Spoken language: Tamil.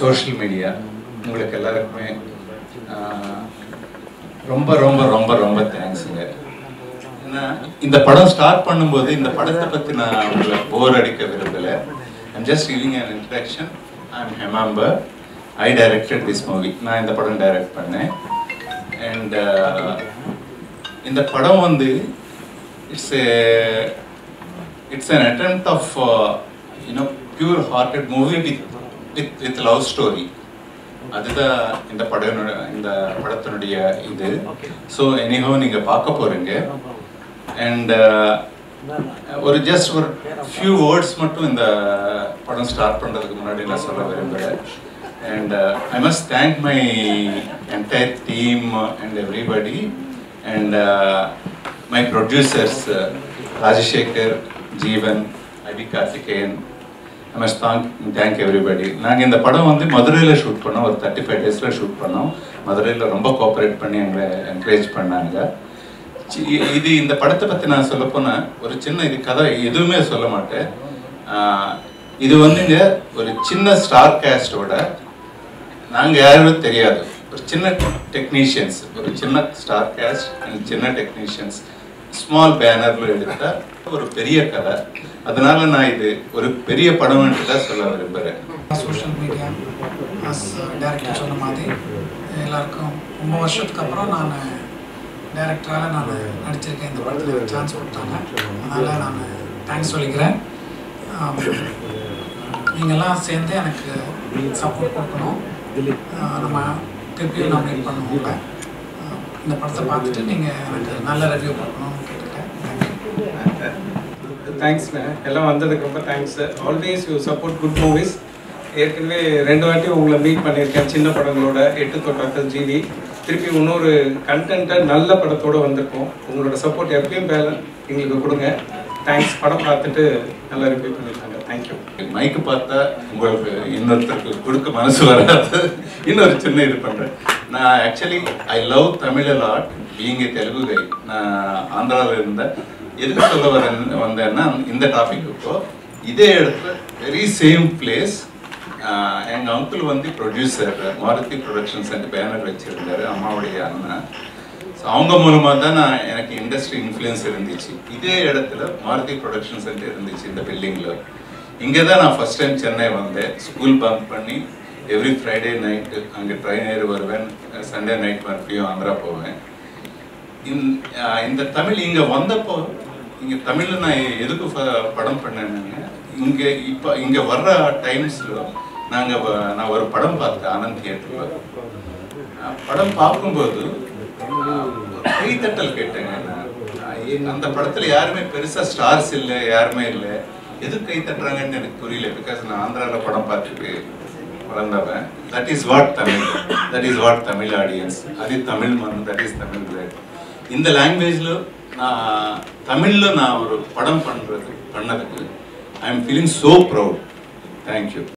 சோஷியல் மீடியா உங்களுக்கு எல்லாருக்குமே ஆஹ், ரொம்ப ரொம்ப ரொம்ப ரொம்ப தேங்க்ஸுங்க ஏன்னா இந்த படம் ஸ்டார்ட் பண்ணும்போது இந்த படத்தை பற்றி நான் உங்களை போர் அடிக்க விரும்பலை I'm just giving an introduction I'm Hemambar I directed this movie நான் இந்த படம் டைரக்ட் பண்ணேன் அண்ட் இந்த படம் வந்து it's it's an attempt of uh, you know pure hearted movie with with with love story அதுதான் இந்த படம் இந்த படத்தினுடைய இது ஸோ எனிஹோ நீங்க பார்க்க போறீங்க அண்ட் ஒரு ஜஸ்ட் ஒரு ஃபியூ வேர்ட்ஸ் மட்டும் இந்த படம் ஸ்டார்ட் பண்றதுக்கு முன்னாடி நான் சொல்ல விரும்புகிறேன் and I must thank my entire team and everybody and my producers Rajasekar Jeevan IP Karthikeyan I must thank thank everybody நாங்கள் இந்த படம் வந்து மதுரையில் ஷூட் பண்ணோம் ஒரு தேர்ட்டி ஃபைவ் டேஸில் ஷூட் பண்ணோம் மதுரையில் ரொம்ப கோஆப்ரேட் பண்ணி எங்களை என்கரேஜ் பண்ணாங்க சி- இது இந்த படத்தை பற்றி நான் சொல்ல போனால் ஒரு சின்ன இது கதை எதுவுமே சொல்ல மாட்டேன் ஆஹ் இது வந்துங்க ஒரு சின்ன ஸ்டார் கேஸ்டோட நாங்கள் யாரும் தெரியாது ஒரு சின்ன டெக்னீஷியன்ஸ் ஒரு சின்ன ஸ்டார் கேஸ்ட் அண்ட் சின்ன டெக்னீஷியன்ஸ் ஸ்மால் பேனர்ல எடுத்த ஒரு பெரிய கதை அதனால நான் இது ஒரு பெரிய படம்ன்ட்டு தான் சொல்ல விரும்புகிறேன் சோஷியல் மீடியா அஸ் டைரக்டர் சொன்ன மாதிரி எல்லாருக்கும் ரொம்ப வருஷத்துக்கு அப்புறம் நான் டைரக்டரால் நான் நடிச்சிருக்கேன் இந்த படத்தில் சான்ஸ் கொடுத்தாங்க அதனால் நான் தேங்க்ஸ் சொல்லிக்கிறேன் ஆம், நீங்கள்லாம் சேர்ந்து எனக்கு சப்போர்ட் கொடுக்கணும் ஆ, நம்ம திருப்பியும் நாமினேட் பண்ணுவோங்க ஆ, இந்த படத்தை பார்த்துட்டு நீங்கள் எனக்கு நல்ல ரிவ்யூ கொடுக்கணும்னு கேட்டுக்கிறேன் தேங்க்யூ தேங்க்ஸ்ண்ணே எல்லாம் வந்ததுக்கு ரொம்ப thanks always you support good movies ஏற்கனவே ரெண்டு வாட்டி உங்களை மீட் பண்ணியிருக்கேன் சின்ன படங்களோட எட்டு தொட்டாக்கள் ஜிவி திருப்பி இன்னொரு கண்டென்ட்டை நல்ல படத்தோட வந்திருக்கோம் உங்களோட சப்போர்ட் எப்பயும் பேல எங்களுக்கு கொடுங்க தேங்க்ஸ் படம் பார்த்துட்டு நல்லா ரிவ்யூ பண்ணியிருக்காங்க தேங்க்யூ மைக்கு பார்த்தா உங்களுக்கு இன்னொருத்தருக்கு கொடுக்க மனசு வராது இன்னொரு சின்ன இது பண்றேன் நான் actually I love Tamil lot being Telugu guy நான் ஆந்திராவில் இருந்தேன் எதுக்கு சொல்ல வரேன் வந்தேன்னா இந்த டாபிக் இப்போ இதே இடத்துல வெரி சேம் பிளேஸ் எங்க அங்கிள் வந்து producer Maruthi productions and banner வச்சிருந்தாரு அம்மாவுடைய அண்ணன் So, அவங்க மூலமா தான் நான் எனக்கு இண்டஸ்ட்ரி இன்ஃப்ளூயன்ஸ் இருந்துச்சு இதே இடத்துல மாருதி ப்ரொடக்ஷன் சென்டர் இருந்துச்சு இந்த பில்டிங்ல இங்கே தான் நான் ஃபர்ஸ்ட் டைம் சென்னை வந்தேன் ஸ்கூல் பங்க் பண்ணி எவ்ரி ஃப்ரைடே நைட்டு அங்கே ட்ரெயின் ஏறி வருவேன் சண்டே நைட் மறுபடியும் ஆந்திரா போவேன் இந்த ஆஹ் இந்த தமிழ் இங்கே வந்தப்போ இங்கே தமிழில் நான் எதுக்கு ஃப- படம் பண்ணேன்னாங்க இங்கே இப்போ இங்கே வர்ற டைம்ஸில் நாங்கள் நான் ஒரு படம் பார்த்தேன் ஆனந்த் தியேட்டரில் படம் பார்க்கும்போது கைத்தட்டல் கேட்டேங்க நான். ஆஹ் அந்த படத்துல யாருமே பெருசா ஸ்டார்ஸ் இல்லை யாருமே இல்லை எதுக்கு கை தட்டுறாங்கன்னு எனக்கு புரியல பிகாஸ் நான் ஆந்திரால படம் பார்த்துட்டு வளர்ந்தவன் that is what Tamil that is what Tamil audience அது தமிழ் மண் தட் இஸ் தமிழ் blood. இந்த லாங்குவேஜ்ல நான் தமிழ்ல நான் ஒரு படம் பண்றது பண்ணதுக்கு I am feeling so proud thank you